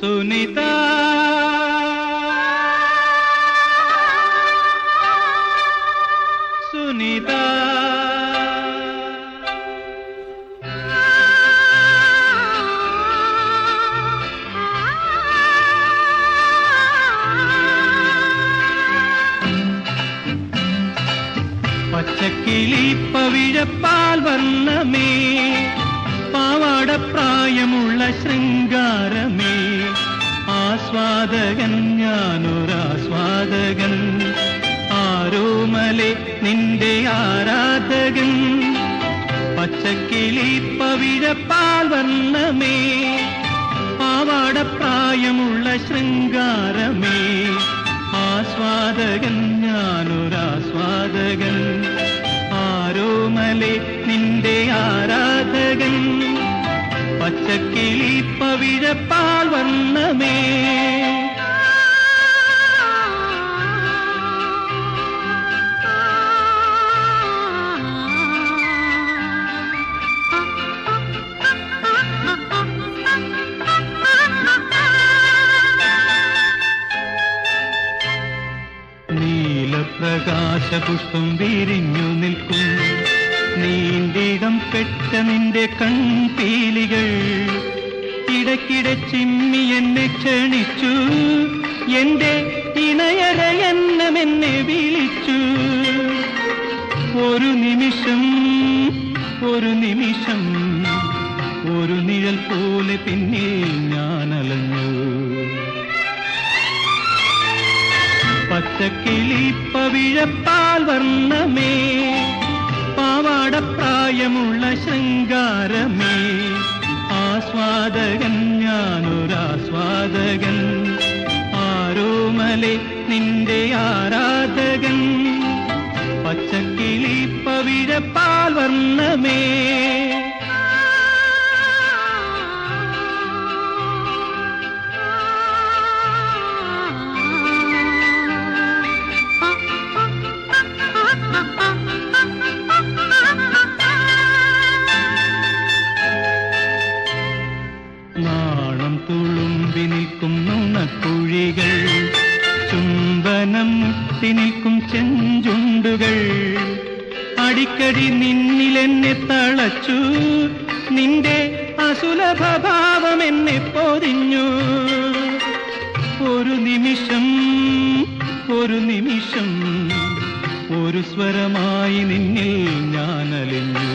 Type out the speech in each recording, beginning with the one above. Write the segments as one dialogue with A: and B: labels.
A: സുനിത സുനിത പച്ചക്കിളി പവിഴപ്പാൽ വർണ്ണമേ പാവാടപ്രായമുള്ള ശൃംഗാരമേ ആസ്വാദകൻ ഞാനൊരാസ്വാദകൻ ആരോമലെ നിന്റെ ആരാധകൻ പച്ചക്കിളി പവിഴപ്പാൽ വർണ്ണമേ പാവാടപ്രായമുള്ള ശൃംഗാരമേ ആസ്വാദകൻ ഞാനൊരാസ്വാദകൻ ആരോമലെ നിന്റെ ആരാധകൻ പച്ചക്കിളി പവിഴപ്പാൽ വർണ്ണമേ നീലപ്രകാശപുഷ്പം വിരിഞ്ഞു നിൽക്കും നീണ്ടിടം പെട്ട നിന്റെ കൺപീലികൾ ഇടയ്ക്കിടെ ചിമ്മി എന്നെ ക്ഷണിച്ചു എന്റെ ഇണയരയന്നം എന്നെ വിളിച്ചു ഒരു നിമിഷം ഒരു നിമിഷം ഒരു നിഴൽ പോലെ പിന്നിൽ ഞാൻ അലഞ്ഞു പച്ചക്കിളി പവിഴപ്പാൽ വർണ്ണമേ പാവാടപ്രായമുള്ള ശൃംഗാരമേ ആസ്വാദകൻ ഞാനൊരാസ്വാദകൻ ആരോമലെ നിന്റെ ആരാധകൻ പച്ചക്കിളി പവിഴപ്പാൽ വർണ്ണമേ നാണം തുളുമ്പി നിൽക്കും നുണക്കുഴികൾ ചുംബനം മുട്ടി നിൽക്കും ചെഞ്ചുണ്ടുകൾ അടിക്കടി നിന്നിലെന്നെ തളച്ചു നിന്റെ അസുലഭഭാവം എന്നെ പൊതിഞ്ഞു ഒരു നിമിഷം ഒരു നിമിഷം ഒരു സ്വരമായി നിന്നിൽ ഞാൻ അലിഞ്ഞു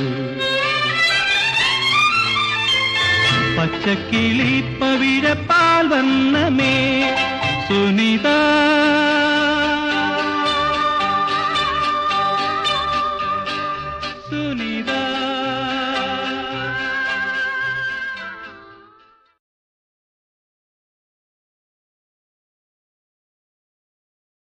A: പച്ചക്കിളി പവിഴപ്പാൽ വർണ്ണമേ സുനിത സുനിത